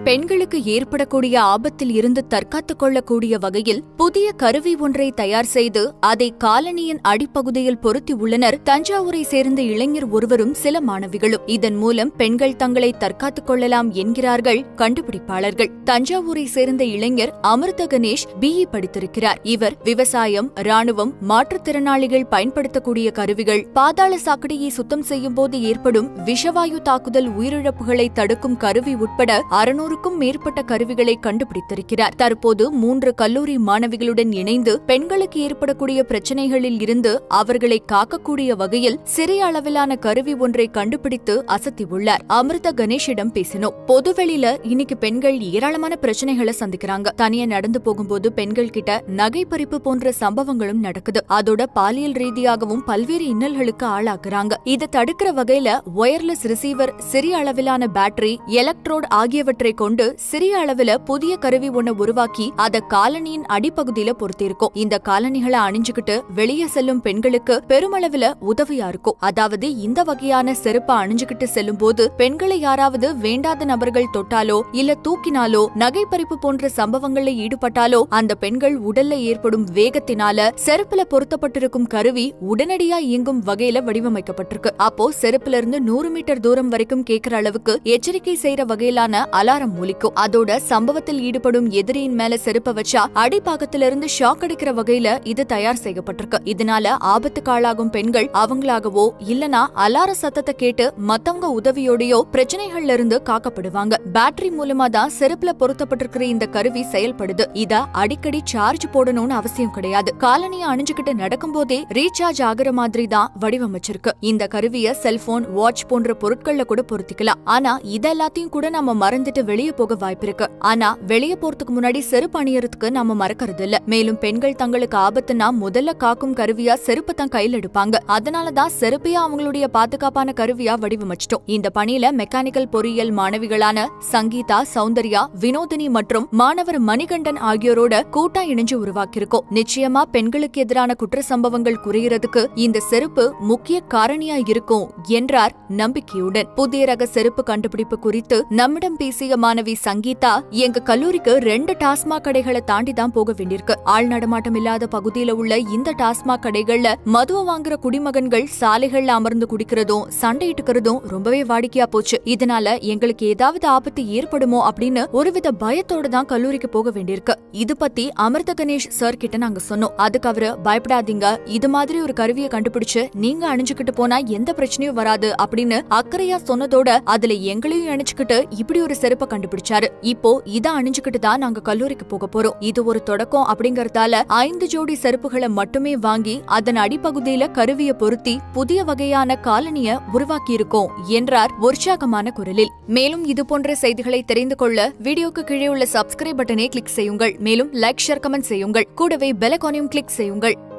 பெண்களுக்கு ஏற்படக்கூடிய ஆபத்தில் இருந்து தற்காத்துக் கொள்ளக்கூடிய வகையில் புதிய கருவி ஒன்றை தயார் செய்து அதை காலனியின் அடிப்பகுதியில் பொருத்தி உள்ளனர் தஞ்சாவூரை சேர்ந்த இளைஞர் ஒருவரும் சில மாணவிகளும் இதன் மூலம் பெண்கள் தங்களை தற்காத்துக் கொள்ளலாம் என்கிறார்கள் கண்டுபிடிப்பாளர்கள் தஞ்சாவூரை சேர்ந்த இளைஞர் அமிர்த கணேஷ் பிஇ படித்திருக்கிறார் இவர் விவசாயம் ராணுவம் மாற்றுத்திறனாளிகள் பயன்படுத்தக்கூடிய கருவிகள் பாதாள சாக்கடையை சுத்தம் செய்யும் போது ஏற்படும் விஷவாயு தாக்குதல் உயிரிழப்புகளை தடுக்கும் கருவி உட்பட அறுநூறுக்கும் மேற்பட்ட கருவிகளை கண்டுபிடித்திருக்கிறார் தற்போது மூன்று கல்லூரி மாணவிகளுடன் இணைந்து பெண்களுக்கு ஏற்படக்கூடிய பிரச்சனைகளில் இருந்து அவர்களை காக்கக்கூடிய வகையில் சிறிய அளவிலான கருவி ஒன்றை கண்டுபிடித்து அசத்தியுள்ளார் அமிர்த கணேஷிடம் பேசினோம் பொதுவெளியில இன்னைக்கு பெண்கள் ஏராளமான பிரச்சனைகளை சந்திக்கிறாங்க தனியா நடந்து போகும்போது பெண்கள் கிட்ட நகை பறிப்பு போன்ற சம்பவங்களும் நடக்குது அதோட பாலியல் ரீதியாகவும் பல்வேறு இன்னல்களுக்கு ஆளாக்குறாங்க இதை தடுக்கிற வகையில ஒயர்லெஸ் ரிசீவர் சிறிய அளவிலான பேட்டரி எலக்ட்ரோட் ஆகியவற்றை கொண்டு சிறிய அளவுல புதிய கருவி ஒண்ண உருவாக்கி அத காலனியின் அடிப்பகுதியில பொருத்திருக்கோம் இந்த காலனிகளை அணிஞ்சுக்கிட்டு வெளியே செல்லும் பெண்களுக்கு பெருமளவுல உதவியா இருக்கும் அதாவது இந்த வகையான செருப்பை அணிஞ்சுக்கிட்டு செல்லும் போது பெண்களை யாராவது வேண்டாத நபர்கள் தொட்டாலோ இல்ல தூக்கினாலோ நகை பறிப்பு போன்ற சம்பவங்கள்ல ஈடுபட்டாலோ அந்த பெண்கள் உடல்ல ஏற்படும் வேகத்தினால செருப்புல பொருத்தப்பட்டிருக்கும் கருவி உடனடியா இயங்கும் வகையில வடிவமைக்கப்பட்டிருக்கு அப்போ செருப்புல இருந்து நூறு மீட்டர் தூரம் வரைக்கும் கேட்கிற அளவுக்கு எச்சரிக்கை செய்யற வகையிலான அலாரம் ஒலிக்கும் அதோட சம்பவத்தில் ஈடுபடும் எதிரியின் மேல செருப்ப வச்சா அடிப்பாகத்துல இருந்து ஷாக் அடிக்கிற வகையில இது தயார் செய்யப்பட்டிருக்கு இதனால ஆபத்துக்கு ஆளாகும் பெண்கள் அவங்களாகவோ இல்லனா அலார சத்தத்தை கேட்டு மத்தவங்க உதவியோடயோ பிரச்சனைகள்ல இருந்து காக்கப்படுவாங்க பேட்டரி மூலமா தான் செருப்புல பொருத்தப்பட்டிருக்கிற இந்த கருவி செயல்படுது இத அடிக்கடி சார்ஜ் போடணும்னு அவசியம் கிடையாது காலனியை அணிஞ்சுக்கிட்டு நடக்கும்போதே ரீசார்ஜ் ஆகுற மாதிரி தான் வடிவமைச்சிருக்கு இந்த கருவிய செல்போன் வாட்ச் போன்ற பொருட்கள்ல கூட பொருத்திக்கலாம் ஆனா இதெல்லாத்தையும் கூட நம்ம மறந்துட்டு வெளியே போக வாய்ப்பிருக்கு ஆனா வெளியே போறதுக்கு முன்னாடி செருப்பு அணியறதுக்கு நம்ம மறக்கறது இல்ல மேலும் பெண்கள் தங்களுக்கு ஆபத்துனா முதல்ல காக்கும் கருவியா செருப்பு தான் கையில எடுப்பாங்க அதனாலதான் செருப்பையா அவங்களுடைய பாதுகாப்பான கருவியா வடிவமைச்சிட்டோம் இந்த பணியில மெக்கானிக்கல் பொறியியல் மாணவிகளான சங்கீதா சௌந்தர்யா வினோதினி மற்றும் மாணவர் மணிகண்டன் ஆகியோரோட கூட்டா இணைஞ்சு உருவாக்கியிருக்கோம் நிச்சயமா பெண்களுக்கு எதிரான குற்ற சம்பவங்கள் குறையறதுக்கு இந்த செருப்பு முக்கிய காரணியா இருக்கும் என்றார் நம்பிக்கையுடன் புதிய ரக செருப்பு கண்டுபிடிப்பு குறித்து நம்மிடம் பேசிய மாணவி சங்கீதா எங்க கல்லூரிக்கு ரெண்டு டாஸ்மாக் கடைகளை தாண்டி தான் போக வேண்டியிருக்கு ஆள் நடமாட்டம் இல்லாத பகுதியில உள்ள இந்த டாஸ்மாக் கடைகள்ல மதுவை வாங்குற குடிமகன்கள் சாலைகள்ல அமர்ந்து குடிக்கிறதும் சண்டையிட்டுக்கிறதும் ரொம்பவே வாடிக்கையா போச்சு இதனால எங்களுக்கு ஏதாவது ஆபத்து ஏற்படுமோ அப்படின்னு ஒருவித பயத்தோட தான் கல்லூரிக்கு போக வேண்டியிருக்கு இது பத்தி அமிர்த கணேஷ் சார் கிட்ட நாங்க சொன்னோம் அதுக்கு அவரு பயப்படாதீங்க இது மாதிரி ஒரு கருவியை கண்டுபிடிச்சு நீங்க அணிஞ்சுக்கிட்டு போனா எந்த பிரச்சனையும் வராது அப்படின்னு அக்கறையா சொன்னதோட அதுல எங்களையும் இணைச்சுக்கிட்டு இப்படி ஒரு செருப்பை கண்டுபிடிச்சாரு இப்போ இத அணிஞ்சுக்கிட்டு தான் நாங்க கல்லூரிக்கு போக போறோம் இது ஒரு தொடக்கம் அப்படிங்கறதால ஐந்து ஜோடி செருப்புகளை மட்டுமே வாங்கி அதன் அடிப்பகுதியில கருவிய பொருத்தி புதிய வகையான காலனிய உருவாக்கி இருக்கோம் என்றார் உற்சாகமான குரலில் மேலும் இது போன்ற செய்திகளை தெரிந்து கொள்ள வீடியோக்கு கீழே உள்ள சப்ஸ்கிரைப் பட்டனை கிளிக் செய்யுங்கள் மேலும் லைக் ஷேர் கமெண்ட் செய்யுங்கள் கூடவே பெல் ஐகானையும் கிளிக் செய்யுங்கள்